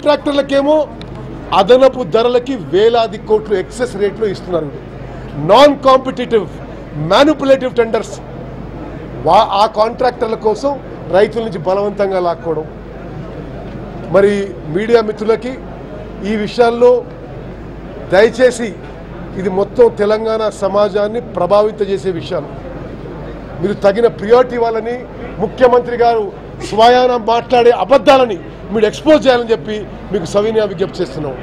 కాంట్రాక్టర్లకేమో అదనపు ధరలకి వేలాది కోట్లు ఎక్సెస్ రేట్లో ఇస్తున్నారు నాన్ కాంపిటేటివ్ మ్యానుపులేటివ్ టెండర్స్ వా ఆ కాంట్రాక్టర్ల కోసం రైతుల నుంచి బలవంతంగా లాక్కోవడం మరి మీడియా మిత్రులకి ఈ విషయాల్లో దయచేసి ఇది మొత్తం తెలంగాణ సమాజాన్ని ప్రభావితం చేసే విషయాలు మీరు తగిన ప్రియారిటీ ఇవ్వాలని ముఖ్యమంత్రి గారు స్వయాన మాట్లాడే అబద్ధాలని మీరు ఎక్స్పోజ్ చేయాలని చెప్పి మీకు సవినయ విజ్ఞప్తి చేస్తున్నాం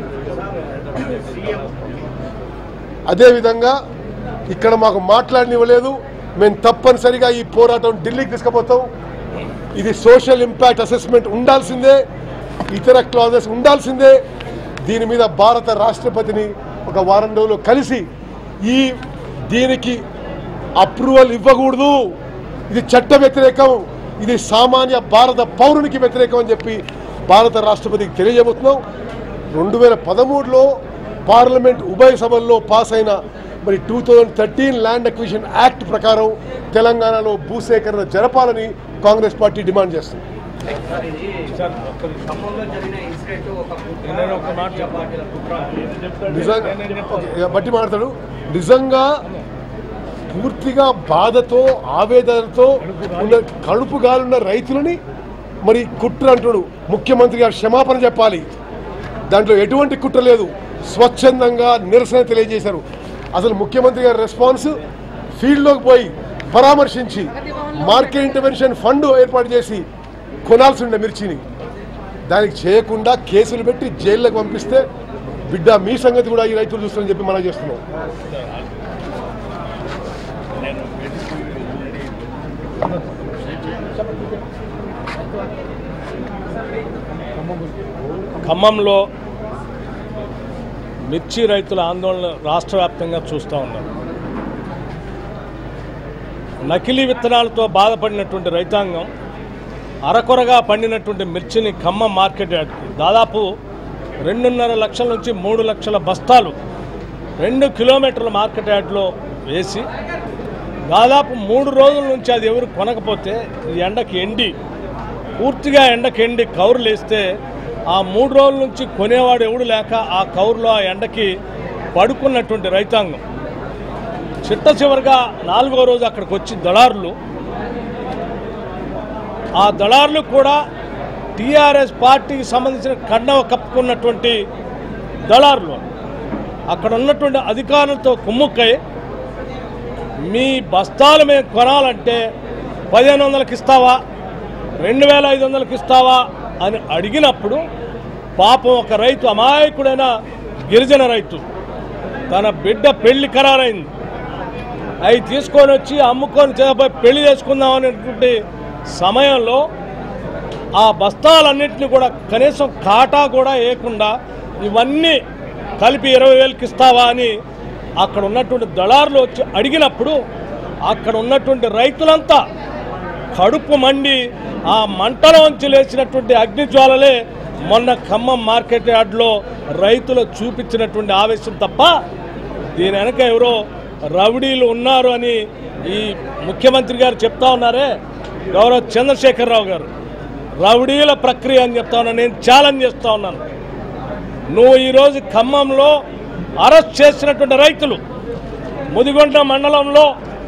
అదేవిధంగా ఇక్కడ మాకు మాట్లాడనివ్వలేదు మేము తప్పనిసరిగా ఈ పోరాటం ఢిల్లీకి తీసుకుపోతాం ఇది సోషల్ ఇంపాక్ట్ అసెస్మెంట్ ఉండాల్సిందే ఇతర క్లాజెస్ ఉండాల్సిందే దీని మీద భారత రాష్ట్రపతిని ఒక వారం రోజులు కలిసి ఈ దీనికి అప్రూవల్ ఇవ్వకూడదు ఇది చట్ట వ్యతిరేకం ఇది సామాన్య భారత పౌరునికి వ్యతిరేకం అని చెప్పి భారత రాష్ట్రపతికి తెలియజేబోతున్నాం రెండు వేల పదమూడులో పార్లమెంట్ ఉభయ సభల్లో పాస్ అయిన మరి two thousand thirteen land acquisition act ప్రకారం తెలంగాణలో భూసేకరణ జరపాలని కాంగ్రెస్ పార్టీ డిమాండ్ చేస్తుంది సార్ ఇది ఖమ్మంలో జరిగిన ఇన్సిడెంట్ ఒక నేను ఒక మాట చెప్పాలి. పార్టీల కుట్ర నిజంగా ఓకే, బట్టి మాట్లాడతాడు నిజంగా పూర్తిగా బాధతో ఆవేదనతో ఉన్న కడుపు గాలున్న రైతులని మరి కుట్ర అంటుడు ముఖ్యమంత్రి గారు క్షమాపణ చెప్పాలి దాంట్లో ఎటువంటి కుట్ర లేదు స్వచ్ఛందంగా నిరసన తెలియజేశారు అసలు ముఖ్యమంత్రి గారి రెస్పాన్స్ ఫీల్డ్లోకి పోయి పరామర్శించి మార్కెట్ ఇంటర్వెన్షన్ ఫండ్ ఏర్పాటు చేసి కొనాల్సి ఉండే మిర్చిని దానికి చేయకుండా కేసులు పెట్టి జైల్లోకి పంపిస్తే బిడ్డ మీ సంగతి కూడా ఈ రైతులు చూస్తారని చెప్పి మనం చేస్తున్నాం ఖమ్మంలో మిర్చి రైతుల ఆందోళన రాష్ట్ర వ్యాప్తంగా చూస్తూ ఉన్నారు నకిలీ విత్తనాలతో బాధపడినటువంటి రైతాంగం అరకొరగా పండినటువంటి మిర్చిని ఖమ్మం మార్కెట్ యార్డ్కి దాదాపు రెండున్నర లక్షల నుంచి మూడు లక్షల బస్తాలు రెండు కిలోమీటర్ల మార్కెట్ యార్డ్లో వేసి దాదాపు మూడు రోజుల నుంచి అది ఎవరు కొనకపోతే ఈ ఎండకి ఎండి పూర్తిగా ఎండకి ఎండి కౌరులు వేస్తే ఆ మూడు రోజుల నుంచి కొనేవాడు ఎవడు లేక ఆ కౌరులో ఆ ఎండకి పడుకున్నటువంటి రైతాంగం చిట్ట చివరిగా నాలుగో రోజు అక్కడికి వచ్చి దళారులు ఆ దళారులు కూడా టీఆర్ఎస్ పార్టీకి సంబంధించిన కండవ కప్పుకున్నటువంటి దళారులు అక్కడ ఉన్నటువంటి అధికారులతో కుమ్ముక్కై మీ బస్తాలు మేము కొనాలంటే పదిహేను వందలకి ఇస్తావా రెండు వేల ఐదు వందలకి ఇస్తావా అని అడిగినప్పుడు పాపం ఒక రైతు అమాయకుడైన గిరిజన రైతు తన బిడ్డ పెళ్లి ఖరారైంది అవి తీసుకొని వచ్చి అమ్ముకొని చేయబోయి పెళ్లి చేసుకుందాం అనేటువంటి సమయంలో ఆ బస్తాలన్నింటినీ కూడా కనీసం కాటా కూడా వేయకుండా ఇవన్నీ కలిపి ఇరవై వేలకి ఇస్తావా అని అక్కడ ఉన్నటువంటి దళారులు వచ్చి అడిగినప్పుడు అక్కడ ఉన్నటువంటి రైతులంతా కడుపు మండి ఆ మంటలోంచి లేచినటువంటి అగ్నిజ్వాలలే మొన్న ఖమ్మం మార్కెట్ యార్డ్లో రైతులు చూపించినటువంటి ఆవేశం తప్ప దీని వెనక ఎవరో రౌడీలు ఉన్నారు అని ఈ ముఖ్యమంత్రి గారు చెప్తా ఉన్నారే గౌరవ చంద్రశేఖరరావు గారు రౌడీల ప్రక్రియ అని చెప్తా ఉన్నాను నేను ఛాలెంజ్ చేస్తా ఉన్నాను నువ్వు ఈరోజు ఖమ్మంలో అరెస్ట్ చేసినటువంటి రైతులు ముదిగొండ మండలంలో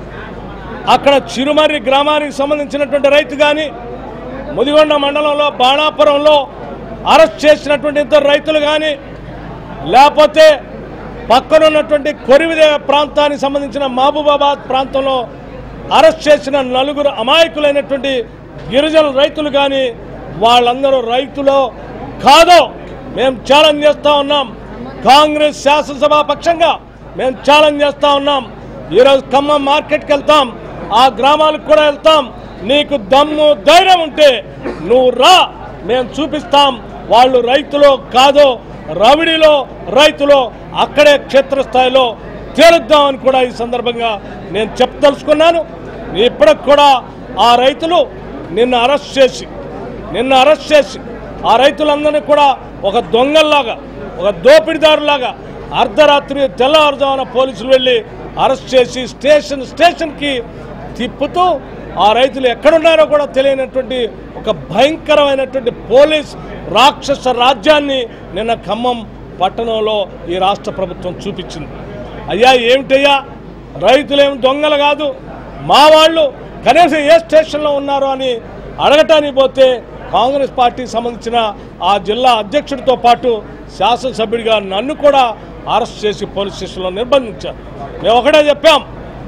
అక్కడ చిరుమర్రి గ్రామానికి సంబంధించినటువంటి రైతు కానీ ముదిగొండ మండలంలో బాణాపురంలో అరెస్ట్ చేసినటువంటి ఇద్దరు రైతులు కానీ లేకపోతే పక్కన ఉన్నటువంటి కొరివిదే ప్రాంతానికి సంబంధించిన మహబూబాబాద్ ప్రాంతంలో అరెస్ట్ చేసిన నలుగురు అమాయకులైనటువంటి గిరిజన రైతులు కానీ వాళ్ళందరూ రైతులో కాదో మేము ఛాలెంజ్ చేస్తా ఉన్నాం కాంగ్రెస్ శాసనసభ పక్షంగా మేము ఛాలెంజ్ చేస్తా ఉన్నాం ఈరోజు ఖమ్మం మార్కెట్కి వెళ్తాం ఆ గ్రామాలకు కూడా వెళ్తాం నీకు దమ్ము ధైర్యం ఉంటే నువ్వు రా మేము చూపిస్తాం వాళ్ళు రైతులో కాదో రవిడిలో రైతులో అక్కడే క్షేత్రస్థాయిలో తేలుద్దామని కూడా ఈ సందర్భంగా నేను చెప్పదలుచుకున్నాను ఇప్పటికి కూడా ఆ రైతులు నిన్ను అరెస్ట్ చేసి నిన్ను అరెస్ట్ చేసి ఆ రైతులందరినీ కూడా ఒక దొంగల్లాగా ఒక దోపిడిదారులాగా అర్ధరాత్రి తెల్లవారుజామున పోలీసులు వెళ్ళి అరెస్ట్ చేసి స్టేషన్ స్టేషన్కి తిప్పుతూ ఆ రైతులు ఎక్కడున్నారో కూడా తెలియనటువంటి ఒక భయంకరమైనటువంటి పోలీస్ రాక్షస రాజ్యాన్ని నిన్న ఖమ్మం పట్టణంలో ఈ రాష్ట్ర ప్రభుత్వం చూపించింది అయ్యా ఏమిటయ్యా రైతులేం దొంగలు కాదు మా వాళ్ళు కనీసం ఏ స్టేషన్లో ఉన్నారో అని అడగటానికి పోతే కాంగ్రెస్ పార్టీకి సంబంధించిన ఆ జిల్లా అధ్యక్షుడితో పాటు శాసనసభ్యుడిగా నన్ను కూడా అరెస్ట్ చేసి పోలీస్ స్టేషన్లో నిర్బంధించారు మేము ఒకటే చెప్పాం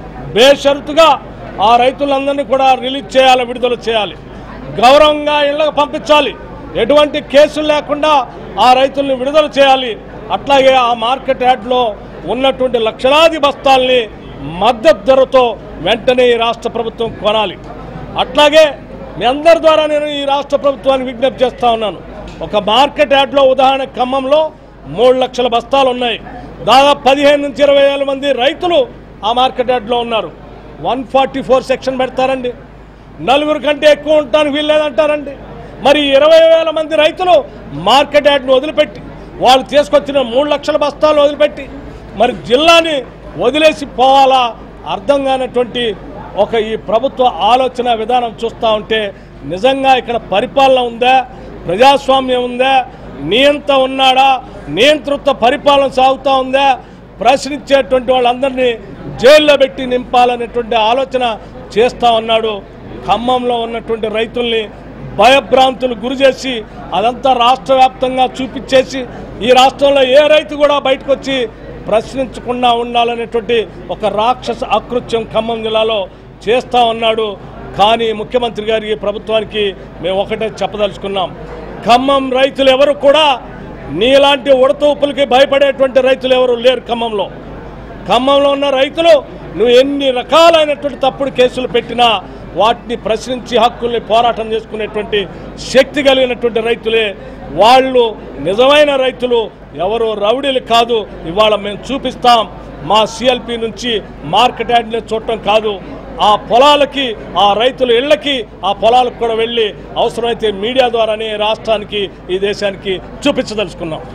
బేషరతుగా ఆ రైతులందరినీ కూడా రిలీజ్ చేయాలి విడుదల చేయాలి గౌరవంగా ఇళ్ళకు పంపించాలి ఎటువంటి కేసులు లేకుండా ఆ రైతుల్ని విడుదల చేయాలి అట్లాగే ఆ మార్కెట్ యార్డ్లో ఉన్నటువంటి లక్షలాది బస్తాల్ని మద్దతు ధరతో వెంటనే ఈ రాష్ట్ర ప్రభుత్వం కొనాలి అట్లాగే మీ అందరి ద్వారా నేను ఈ రాష్ట్ర ప్రభుత్వానికి విజ్ఞప్తి చేస్తా ఉన్నాను ఒక మార్కెట్ యార్డ్లో ఉదాహరణ ఖమ్మంలో మూడు లక్షల బస్తాలు ఉన్నాయి దాదాపు పదిహేను నుంచి ఇరవై వేల మంది రైతులు ఆ మార్కెట్ యార్డ్లో ఉన్నారు వన్ ఫార్టీ ఫోర్ సెక్షన్ పెడతారండి నలుగురు కంటే ఎక్కువ ఉండటానికి వీల్లేదంటారండి మరి ఇరవై వేల మంది రైతులు మార్కెట్ యార్డ్ని వదిలిపెట్టి వాళ్ళు తీసుకొచ్చిన మూడు లక్షల బస్తాలు వదిలిపెట్టి మరి జిల్లాని వదిలేసి పోవాలా అర్థం కానటువంటి ఒక ఈ ప్రభుత్వ ఆలోచన విధానం చూస్తూ ఉంటే నిజంగా ఇక్కడ పరిపాలన ఉందా ప్రజాస్వామ్యం ఉందా నియంత ఉన్నాడా నియంతృత్వ పరిపాలన సాగుతూ ఉందా ప్రశ్నించేటువంటి వాళ్ళందరినీ జైల్లో పెట్టి నింపాలనేటువంటి ఆలోచన చేస్తూ ఉన్నాడు ఖమ్మంలో ఉన్నటువంటి రైతుల్ని భయభ్రాంతులు గురి చేసి అదంతా రాష్ట్ర వ్యాప్తంగా చూపించేసి ఈ రాష్ట్రంలో ఏ రైతు కూడా బయటకు వచ్చి ప్రశ్నించకుండా ఉండాలనేటువంటి ఒక రాక్షస అకృత్యం ఖమ్మం జిల్లాలో చేస్తా ఉన్నాడు కానీ ముఖ్యమంత్రి గారి ఈ ప్రభుత్వానికి మేము ఒకటే చెప్పదలుచుకున్నాం ఖమ్మం రైతులు ఎవరు కూడా నీలాంటి ఉడతూపులకి భయపడేటువంటి రైతులు ఎవరు లేరు ఖమ్మంలో ఖమ్మంలో ఉన్న రైతులు నువ్వు ఎన్ని రకాలైనటువంటి తప్పుడు కేసులు పెట్టినా వాటిని ప్రశ్నించి హక్కుల్ని పోరాటం చేసుకునేటువంటి శక్తి కలిగినటువంటి రైతులే వాళ్ళు నిజమైన రైతులు ఎవరు రౌడీలు కాదు ఇవాళ మేము చూపిస్తాం మా సిఎల్పి నుంచి మార్కెట్ యార్డ్ని చూడటం కాదు ఆ పొలాలకి ఆ రైతుల ఇళ్ళకి ఆ పొలాలకు కూడా వెళ్ళి అవసరమైతే మీడియా ద్వారానే రాష్ట్రానికి ఈ దేశానికి చూపించదలుచుకున్నాం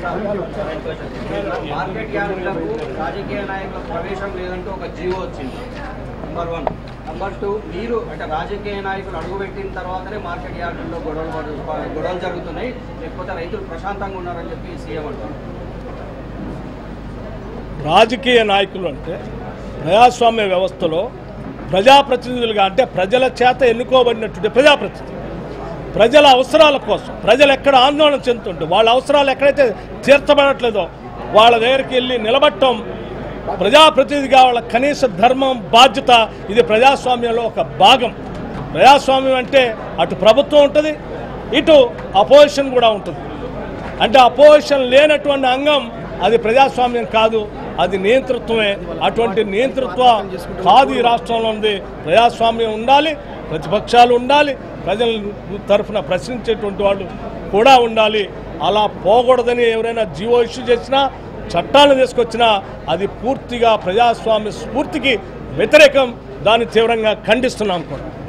మార్కెట్ యార్డులకు రాజకీయ నాయకుల ప్రవేశం లేదంటూ ఒక జీవో వచ్చింది నంబర్ వన్ నంబర్ టూ మీరు అంటే రాజకీయ నాయకులు అడుగుపెట్టిన తర్వాతనే మార్కెట్ యార్డుల్లో గొడవలు పడు- గొడవలు జరుగుతున్నాయి లేకపోతే రైతులు ప్రశాంతంగా ఉన్నారని చెప్పి సీఎం అంటారు రాజకీయ నాయకులు అంటే ప్రజాస్వామ్య వ్యవస్థలో ప్రజాప్రతినిధులుగా అంటే ప్రజల చేత ఎన్నుకోబడినటువంటి ప్రజాప్రతినిధులు ప్రజల అవసరాల కోసం ప్రజలు ఎక్కడ ఆందోళన చెందుతుంటే వాళ్ళ అవసరాలు ఎక్కడైతే తీర్చబడట్లేదో వాళ్ళ దగ్గరికి వెళ్ళి నిలబట్టం ప్రజాప్రతినిధిగా వాళ్ళ కనీస ధర్మం బాధ్యత ఇది ప్రజాస్వామ్యంలో ఒక భాగం ప్రజాస్వామ్యం అంటే అటు ప్రభుత్వం ఉంటుంది ఇటు అపోజిషన్ కూడా ఉంటుంది అంటే అపోజిషన్ లేనటువంటి అంగం అది ప్రజాస్వామ్యం కాదు అది నియంతృత్వమే అటువంటి నియంతృత్వం కాదు ఈ రాష్ట్రంలో ఉంది ప్రజాస్వామ్యం ఉండాలి ప్రతిపక్షాలు ఉండాలి ప్రజల తరఫున ప్రశ్నించేటువంటి వాళ్ళు కూడా ఉండాలి అలా పోకూడదని ఎవరైనా జీవో ఇష్యూ చేసినా చట్టాలను తీసుకొచ్చినా అది పూర్తిగా ప్రజాస్వామ్య స్ఫూర్తికి వ్యతిరేకం దాన్ని తీవ్రంగా ఖండిస్తున్నాం కూడా